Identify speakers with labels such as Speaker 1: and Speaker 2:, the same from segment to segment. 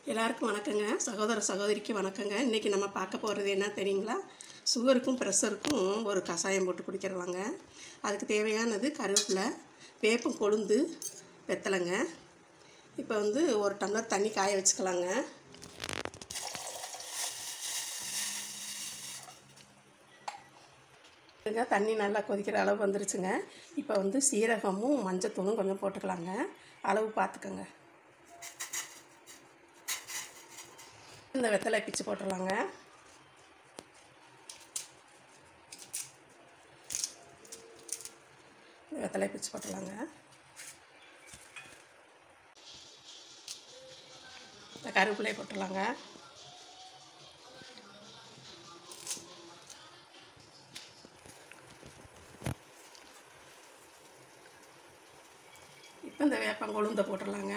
Speaker 1: எல்லாருக்கும் வணக்கங்க சகோதர சகோதரிக்கு வணக்கங்க இன்றைக்கி நம்ம பார்க்க போகிறது என்ன தெரியுங்களா சுகருக்கும் ப்ரெஷருக்கும் ஒரு கஷாயம் போட்டு குடிக்கிறவாங்க அதுக்கு தேவையானது கருவேப்பிலை வேப்பம் கொழுந்து வெத்தலைங்க இப்போ வந்து ஒரு டம்ளர் தண்ணி காய வச்சுக்கலாங்க இதுங்க தண்ணி நல்லா கொதிக்கிற அளவு வந்துருச்சுங்க இப்போ வந்து சீரகமும் மஞ்சத்தூளும் கொஞ்சம் போட்டுக்கலாங்க அளவு பார்த்துக்கோங்க இந்த வெத்தலை பிச்சு போட்டுடலாங்க இந்த வெத்தலை பிச்சு போட்டுடலாங்க இந்த கருவேப்பிலை போட்டுடலாங்க இப்போ இந்த வேப்பங்கொழுந்தை போட்டுடலாங்க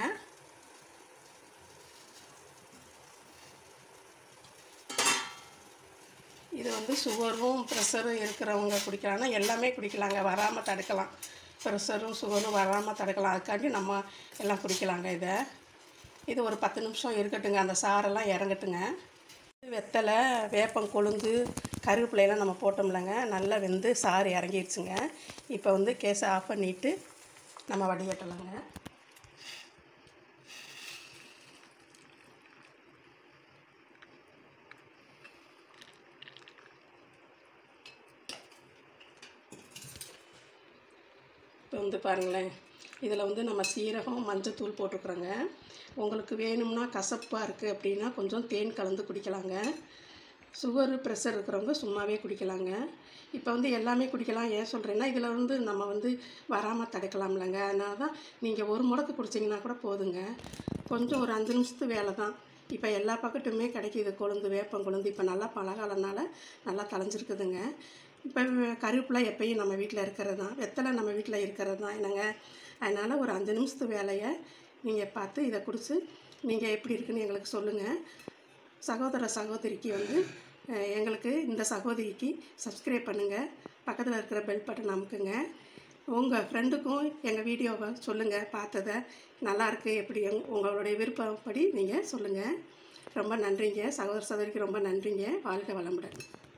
Speaker 1: இது வந்து சுகரும் ப்ரெஷரும் இருக்கிறவங்க குடிக்கலாம்னா எல்லாமே குடிக்கலாங்க வராமல் தடுக்கலாம் ப்ரெஷரும் சுகரும் வராமல் தடுக்கலாம் அதுக்காண்டி நம்ம எல்லாம் குடிக்கலாங்க இதை இது ஒரு பத்து நிமிஷம் இருக்கட்டுங்க அந்த சாரெல்லாம் இறங்கட்டுங்க வெத்தலை வேப்பம் கொழுந்து கருவேப்பிலையெல்லாம் நம்ம போட்டோம்லங்க நல்லா வெந்து சாறு இறங்கிடுச்சுங்க இப்போ வந்து கேஸை ஆஃப் பண்ணிவிட்டு நம்ம வடிகட்டலாங்க இப்போ வந்து பாருங்களேன் இதில் வந்து நம்ம சீரகம் மஞ்சத்தூள் போட்டுக்கிறோங்க உங்களுக்கு வேணும்னா கசப்பாக இருக்குது அப்படின்னா கொஞ்சம் தேன் கலந்து குடிக்கலாங்க சுகரு ப்ரெஷர் இருக்கிறவங்க சும்மாவே குடிக்கலாங்க இப்போ வந்து எல்லாமே குடிக்கலாம் ஏன் சொல்கிறேன்னா இதில் வந்து நம்ம வந்து வராமல் தடுக்கலாம்லங்க அதனால தான் நீங்கள் ஒரு முடக்கு குடிச்சிங்கன்னா கூட போதுங்க கொஞ்சம் ஒரு அஞ்சு நிமிஷத்து வேலை தான் இப்போ எல்லா பக்கத்துமே கிடைக்கிது கொழுந்து வேப்பம் கொழுந்து இப்போ நல்லா பழகாலனால நல்லா தலைஞ்சிருக்குதுங்க இப்போ கருவேப்பிலை எப்பயும் நம்ம வீட்டில் இருக்கிறது தான் வெத்தலை நம்ம வீட்டில் இருக்கிறது தான் என்னங்க அதனால் ஒரு அஞ்சு நிமிஷத்து வேலையை நீங்கள் பார்த்து இதை குடிச்சு நீங்கள் எப்படி இருக்குன்னு எங்களுக்கு சொல்லுங்கள் சகோதர சகோதரிக்கு வந்து அஹ், எங்களுக்கு இந்த சகோதரிக்கு சப்ஸ்கிரைப் பண்ணுங்கள் பக்கத்தில் இருக்கிற பெல் பட்டன் அமுக்குங்க உங்கள் ஃப்ரெண்டுக்கும் எங்கள் வீடியோவை சொல்லுங்கள் பார்த்ததை நல்லாயிருக்கு எப்படி எங்- உங்களுடைய விருப்பப்படி நீங்கள் சொல்லுங்கள் ரொம்ப நன்றிங்க சகோதர சகோதரிக்கு ரொம்ப நன்றிங்க வாழ்க வளமுடன்